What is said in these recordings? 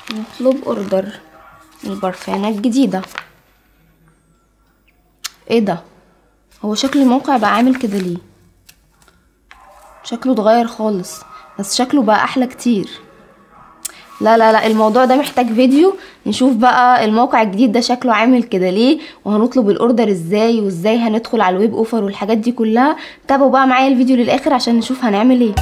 نطلب اوردر البرفانة الجديدة ايه ده هو شكل الموقع بقى عامل كده ليه شكله اتغير خالص بس شكله بقى احلى كتير لا لا لا الموضوع ده محتاج فيديو نشوف بقى الموقع الجديد ده شكله عامل كده ليه وهنطلب الاوردر ازاي وازاي هندخل على الويب اوفر والحاجات دي كلها تابعوا بقى معايا الفيديو للاخر عشان نشوف هنعمل ايه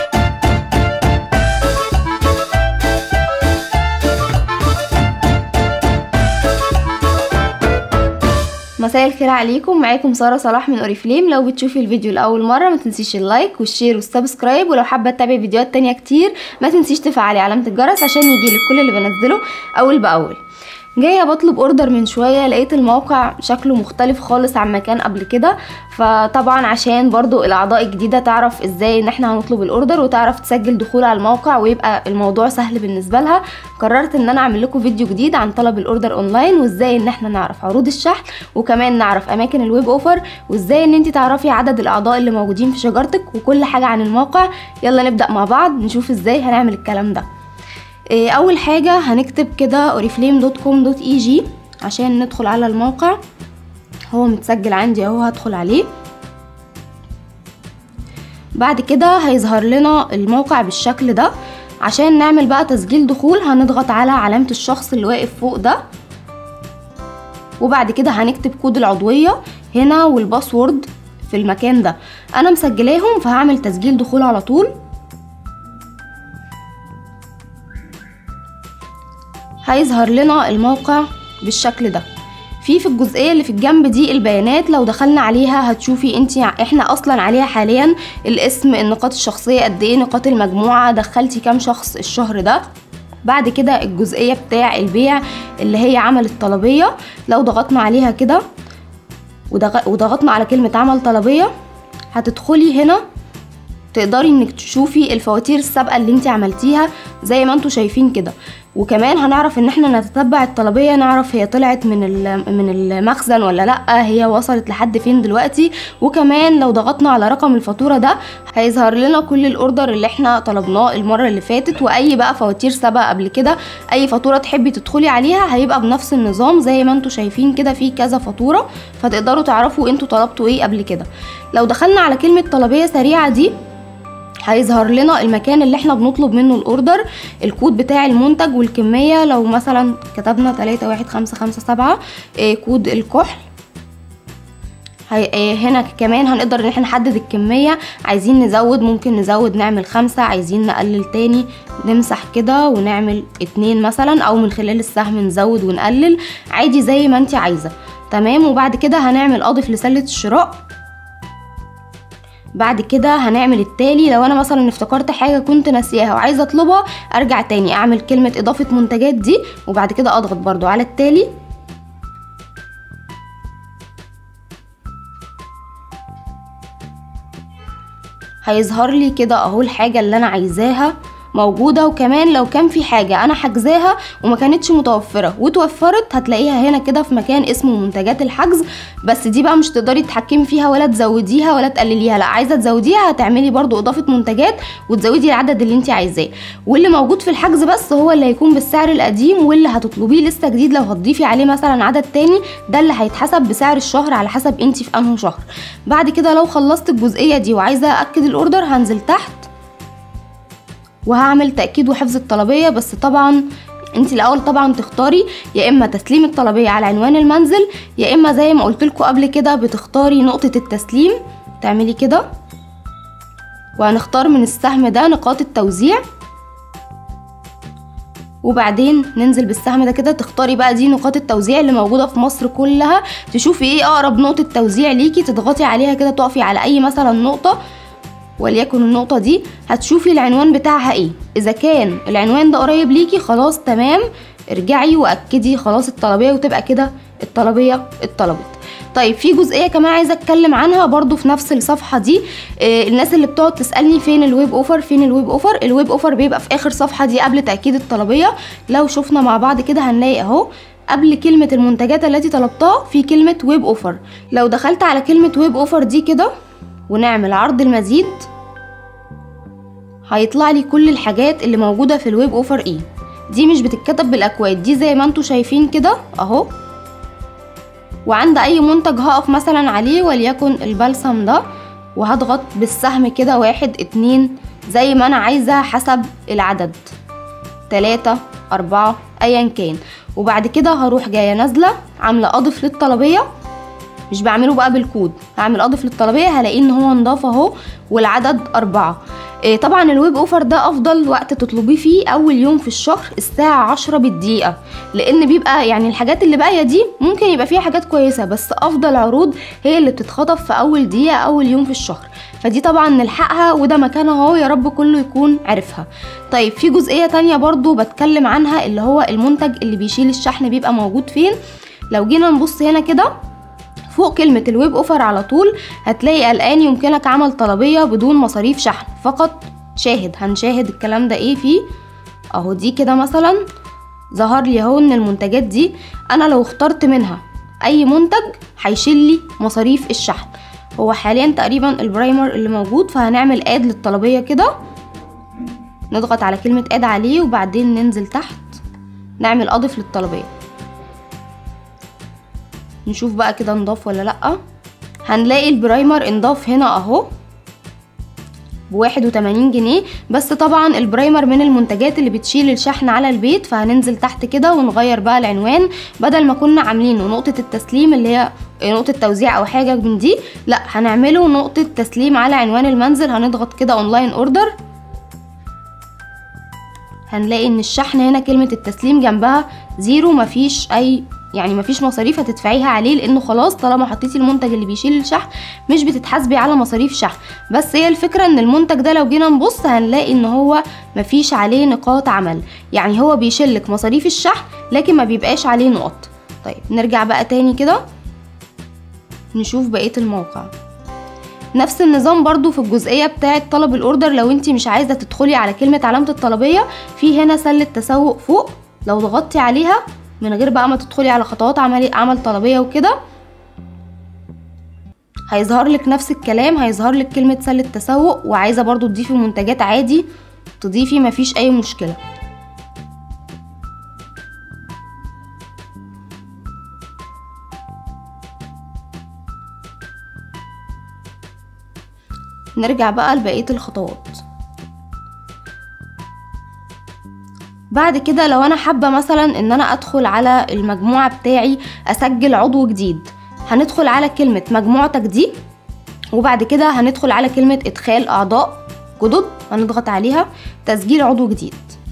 مساء الخير عليكم معاكم ساره صلاح من اوريفليم لو بتشوفي الفيديو لاول مره ما تنسيش اللايك والشير والسبسكرايب ولو حابه تتابعي فيديوهات تانية كتير ما تنسيش تفعلي علامه الجرس عشان يجيلك كل اللي بنزله اول باول جايه بطلب اوردر من شويه لقيت الموقع شكله مختلف خالص عن مكان قبل كده فطبعا عشان برضو الاعضاء الجديده تعرف ازاي ان احنا هنطلب الاوردر وتعرف تسجل دخول على الموقع ويبقى الموضوع سهل بالنسبه لها قررت ان انا اعمل لكم فيديو جديد عن طلب الاوردر اونلاين وازاي ان احنا نعرف عروض الشحن وكمان نعرف اماكن الويب اوفر وازاي ان انت تعرفي عدد الاعضاء اللي موجودين في شجرتك وكل حاجه عن الموقع يلا نبدا مع بعض نشوف ازاي هنعمل الكلام ده اول حاجه هنكتب كده oriflame.com.eg عشان ندخل على الموقع هو متسجل عندي اهو هدخل عليه بعد كده هيظهر لنا الموقع بالشكل ده عشان نعمل بقى تسجيل دخول هنضغط على علامة الشخص اللي واقف فوق ده وبعد كده هنكتب كود العضوية هنا والباسورد في المكان ده انا مسجلاهم فهعمل تسجيل دخول على طول هيظهر لنا الموقع بالشكل ده في في الجزئيه اللي في الجنب دي البيانات لو دخلنا عليها هتشوفي انت احنا اصلا عليها حاليا الاسم النقاط الشخصيه قد ايه نقاط المجموعه دخلتي كام شخص الشهر ده بعد كده الجزئيه بتاع البيع اللي هي عمل الطلبيه لو ضغطنا عليها كده وضغطنا على كلمه عمل طلبيه هتدخلي هنا تقدري انك تشوفي الفواتير السابقه اللي انت عملتيها زي ما انتم شايفين كده وكمان هنعرف ان احنا نتتبع الطلبيه نعرف هي طلعت من من المخزن ولا لا هي وصلت لحد فين دلوقتي وكمان لو ضغطنا على رقم الفاتوره ده هيظهر لنا كل الاوردر اللي احنا طلبناه المره اللي فاتت واي بقى فواتير سابقه قبل كده اي فاتوره تحبي تدخلي عليها هيبقى بنفس النظام زي ما انتم شايفين كده في كذا فاتوره فتقدروا تعرفوا انتوا طلبتوا ايه قبل كده لو دخلنا على كلمه طلبيه سريعه دي هيظهر لنا المكان اللي احنا بنطلب منه الاوردر الكود بتاع المنتج والكمية لو مثلا كتبنا تلاتة واحد خمسة خمسة سبعة اه كود الكحل اه هنا كمان هنقدر ان احنا نحدد الكمية عايزين نزود ممكن نزود نعمل خمسة عايزين نقلل تاني نمسح كده ونعمل اتنين مثلا او من خلال السهم نزود ونقلل عادي زي ما انت عايزة تمام وبعد كده هنعمل اضف لسلة الشراء بعد كده هنعمل التالي لو انا مثلا افتكرت حاجه كنت ناسياها وعايزه اطلبها ارجع تاني اعمل كلمه اضافه منتجات دي وبعد كده اضغط برضو على التالي هيظهر لي كده اهو الحاجه اللي انا عايزاها موجوده وكمان لو كان في حاجه انا حجزاها وما كانتش متوفره وتوفرت هتلاقيها هنا كده في مكان اسمه منتجات الحجز بس دي بقى مش تقدري تتحكمي فيها ولا تزوديها ولا تقلليها لا عايزه تزوديها هتعملي برضو اضافه منتجات وتزودي العدد اللي انت عايزاه واللي موجود في الحجز بس هو اللي هيكون بالسعر القديم واللي هتطلبيه لسه جديد لو هتضيفي عليه مثلا عدد تاني ده اللي هيتحسب بسعر الشهر على حسب انت في انه شهر بعد كده لو خلصت الجزئيه دي وعايزه اكد الاوردر هنزل تحت وهعمل تأكيد وحفظ الطلبية بس طبعا انت الاول طبعا تختاري يا اما تسليم الطلبية على عنوان المنزل يا اما زي ما قلت لكم قبل كده بتختاري نقطة التسليم تعملي كده وهنختار من السهم ده نقاط التوزيع وبعدين ننزل بالسهم ده كده تختاري بقى دي نقاط التوزيع اللي موجوده في مصر كلها تشوفي ايه اقرب نقطه توزيع ليكي تضغطي عليها كده تقفي على اي مثلا نقطه وليكن النقطة دي هتشوفي العنوان بتاعها ايه اذا كان العنوان ده قريب ليكي خلاص تمام ارجعي واكدي خلاص الطلبية وتبقى كده الطلبية اتطلبت طيب في جزئية كمان عايزة اتكلم عنها برضو في نفس الصفحة دي آه الناس اللي بتقعد تسألني فين الويب اوفر فين الويب اوفر الويب اوفر بيبقى في اخر صفحة دي قبل تأكيد الطلبية لو شفنا مع بعض كده هنلاقي اهو قبل كلمة المنتجات التي طلبتها في كلمة ويب اوفر لو دخلت على كلمة ويب اوفر دي كده ونعمل عرض المزيد هيطلع لي كل الحاجات اللي موجودة في الويب اوفر ايه دي مش بتتكتب بالاكواد دي زي ما انتوا شايفين كده اهو وعند اي منتج هقف مثلا عليه وليكن البلسم ده وهضغط بالسهم كده واحد اتنين زي ما انا عايزة حسب العدد تلاتة اربعة ايا كان وبعد كده هروح جاية نازلة عاملة اضف للطلبية مش بعمله بقى بالكود هعمل اضف للطلبية هلاقيه ان هو نضاف اهو والعدد اربعة إيه طبعا الويب اوفر ده افضل وقت تطلبيه فيه اول يوم في الشهر الساعة عشرة بالدقيقة لان بيبقى يعني الحاجات اللي باقية دي ممكن يبقى فيها حاجات كويسة بس افضل عروض هي اللي بتتخطف في اول دقيقة اول يوم في الشهر فدي طبعا نلحقها وده مكانها اهو يا رب كله يكون عرفها طيب في جزئية تانية برضو بتكلم عنها اللي هو المنتج اللي بيشيل الشحن بيبقى موجود فين لو جينا نبص هنا كده فوق كلمة الويب اوفر على طول هتلاقي الآن يمكنك عمل طلبية بدون مصاريف شحن فقط شاهد هنشاهد الكلام ده ايه فيه اهو دي كده مثلا ظهر لي اهو ان المنتجات دي انا لو اخترت منها اي منتج هيشيل لي مصاريف الشحن هو حاليا تقريبا البرايمر اللي موجود فهنعمل اد للطلبية كده نضغط على كلمة اد عليه وبعدين ننزل تحت نعمل اضف للطلبية نشوف بقى كده نضاف ولا لأ هنلاقي البرايمر انضاف هنا اهو بواحد وتمانين جنيه بس طبعا البرايمر من المنتجات اللي بتشيل الشحن على البيت فهننزل تحت كده ونغير بقى العنوان بدل ما كنا عاملينه نقطة التسليم اللي هي نقطة توزيع او حاجة من دي لا هنعمله نقطة تسليم على عنوان المنزل هنضغط كده اونلاين اوردر هنلاقي ان الشحن هنا كلمة التسليم جنبها زيرو مفيش اي يعني مفيش مصاريف هتدفعيها عليه لانه خلاص طالما حطيتي المنتج اللي بيشيل الشحن مش بتتحاسبي على مصاريف شحن بس هي الفكره ان المنتج ده لو جينا نبص هنلاقي ان هو مفيش عليه نقاط عمل يعني هو بيشيلك مصاريف الشحن لكن ما بيبقاش عليه نقط طيب نرجع بقى تاني كده نشوف بقيه الموقع نفس النظام برضو في الجزئية بتاعة طلب الاوردر لو انت مش عايزة تدخلي على كلمة علامة الطلبية في هنا سلة تسوق فوق لو ضغطتي عليها من غير بقى ما تدخلي على خطوات عمل عمل طلبيه وكده هيظهر لك نفس الكلام هيظهر لك كلمه سله تسوق وعايزه برضو تضيفي منتجات عادي تضيفي مفيش اي مشكله نرجع بقى لبقيه الخطوات بعد كده لو انا حابة مثلا ان انا ادخل على المجموعة بتاعي اسجل عضو جديد هندخل على كلمة مجموعتك دي وبعد كده هندخل على كلمة ادخال اعضاء جدد هنضغط عليها تسجيل عضو جديد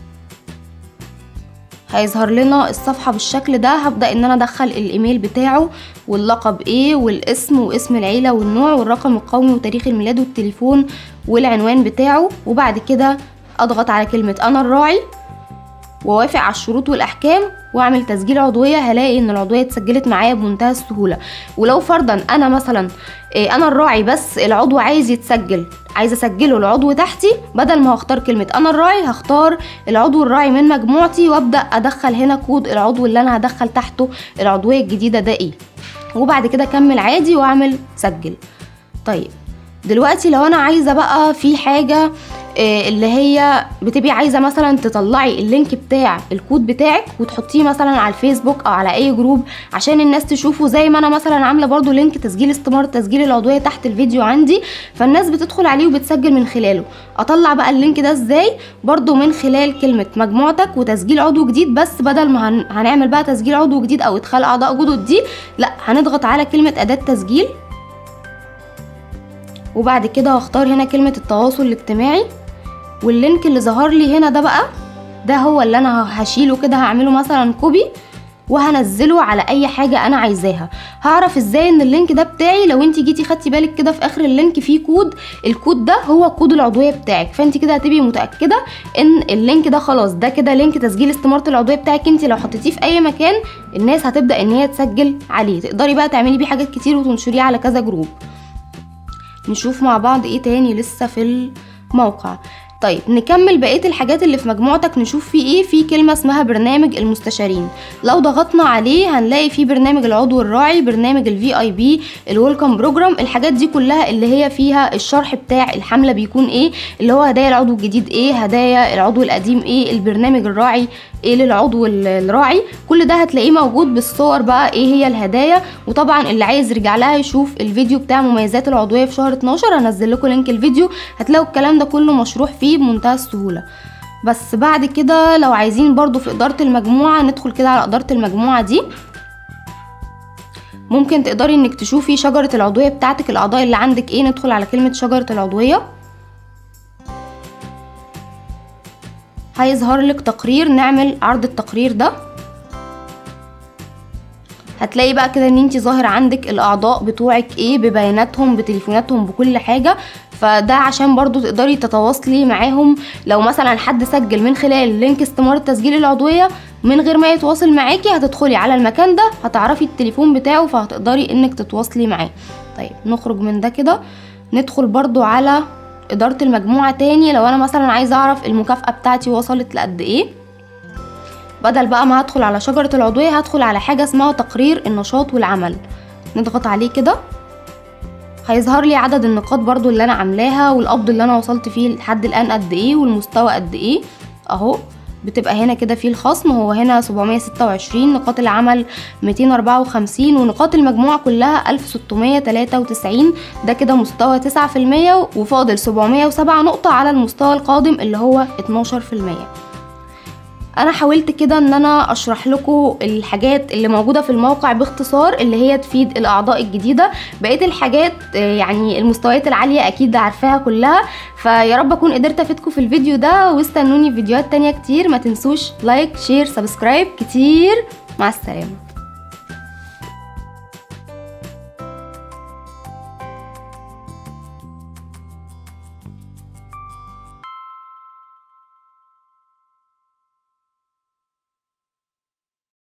هيظهر لنا الصفحة بالشكل ده هبدأ ان انا ادخل الايميل بتاعه واللقب ايه والاسم واسم العيلة والنوع والرقم القومي وتاريخ الميلاد والتليفون والعنوان بتاعه وبعد كده اضغط على كلمة انا الراعي ووافق على الشروط والاحكام واعمل تسجيل عضويه هلاقي ان العضويه اتسجلت معايا بمنتهى السهوله ولو فرضا انا مثلا انا الراعي بس العضو عايز يتسجل عايزه اسجله العضو تحتي بدل ما هختار كلمه انا الراعي هختار العضو الراعي من مجموعتي وابدا ادخل هنا كود العضو اللي انا هدخل تحته العضويه الجديده ده ايه وبعد كده اكمل عادي واعمل سجل طيب دلوقتي لو انا عايزه بقى في حاجه اللي هي بتبقي عايزه مثلا تطلعي اللينك بتاع الكود بتاعك وتحطيه مثلا على الفيسبوك او على اي جروب عشان الناس تشوفه زي ما انا مثلا عامله برضو لينك تسجيل استمارة تسجيل العضويه تحت الفيديو عندي فالناس بتدخل عليه وبتسجل من خلاله اطلع بقى اللينك ده ازاي برضو من خلال كلمه مجموعتك وتسجيل عضو جديد بس بدل ما هن... هنعمل بقى تسجيل عضو جديد او ادخال اعضاء جدد دي لا هنضغط على كلمه اداه تسجيل وبعد كده هختار هنا كلمه التواصل الاجتماعي واللينك اللي ظهر لي هنا ده بقى ده هو اللي انا هشيله كده هعمله مثلا كوبي وهنزله على اي حاجه انا عايزاها هعرف ازاي ان اللينك ده بتاعي لو انت جيتي خدتي بالك كده في اخر اللينك فيه كود الكود ده هو كود العضويه بتاعك فانت كده هتبقي متاكده ان اللينك ده خلاص ده كده لينك تسجيل استماره العضويه بتاعك انت لو حطيتيه في اي مكان الناس هتبدا ان هي تسجل عليه تقدري بقى تعملي بيه حاجات كتير وتنشريه على كذا جروب نشوف مع بعض ايه تاني لسه في الموقع طيب نكمل بقيه الحاجات اللي في مجموعتك نشوف في ايه في كلمه اسمها برنامج المستشارين لو ضغطنا عليه هنلاقي في برنامج العضو الراعي برنامج الفي اي بي الويلكم بروجرام الحاجات دي كلها اللي هي فيها الشرح بتاع الحمله بيكون ايه اللي هو هدايا العضو الجديد ايه هدايا العضو القديم ايه البرنامج الراعي ايه للعضو ال- الراعي كل ده هتلاقيه موجود بالصور بقى ايه هي الهدايا وطبعا اللي عايز يرجع لها يشوف الفيديو بتاع مميزات العضويه في شهر 12 هنزل لكم لينك الفيديو هتلاقوا الكلام ده كله مشروح فيه بمنتهى السهوله بس بعد كده لو عايزين برضو في إدارة المجموعة ندخل كده على إدارة المجموعة دي ممكن تقدري انك تشوفي شجرة العضوية بتاعتك الأعضاء اللي عندك ايه ندخل على كلمة شجرة العضوية هيظهر لك تقرير نعمل عرض التقرير ده هتلاقي بقى كده ان انت ظاهر عندك الاعضاء بتوعك ايه ببياناتهم بتليفوناتهم بكل حاجه فده عشان برضو تقدري تتواصلي معاهم لو مثلا حد سجل من خلال لينك استمارة تسجيل العضوية من غير ما يتواصل معاكي هتدخلي على المكان ده هتعرفي التليفون بتاعه فهتقدري انك تتواصلي معاه طيب نخرج من ده كده ندخل برضو على إدارة المجموعة تاني لو أنا مثلا عايزة أعرف المكافأة بتاعتي وصلت لقد إيه بدل بقى ما هدخل على شجرة العضوية هدخل على حاجة اسمها تقرير النشاط والعمل نضغط عليه كده هيظهر لي عدد النقاط برضو اللي انا عاملاها والقبض اللي انا وصلت فيه لحد الان قد ايه والمستوى قد ايه اهو بتبقى هنا كده في الخصم هو هنا 726 نقاط العمل 254 ونقاط المجموع كلها 1693 ده كده مستوى 9% وفاضل 707 نقطة على المستوى القادم اللي هو 12% انا حاولت كده ان انا اشرح لكم الحاجات اللي موجوده في الموقع باختصار اللي هي تفيد الاعضاء الجديده بقيه الحاجات آه، يعني المستويات العاليه اكيد عارفاها كلها فيا رب اكون قدرت افيدكم في الفيديو ده واستنوني في فيديوهات تانية كتير ما تنسوش لايك شير سبسكرايب كتير مع السلامه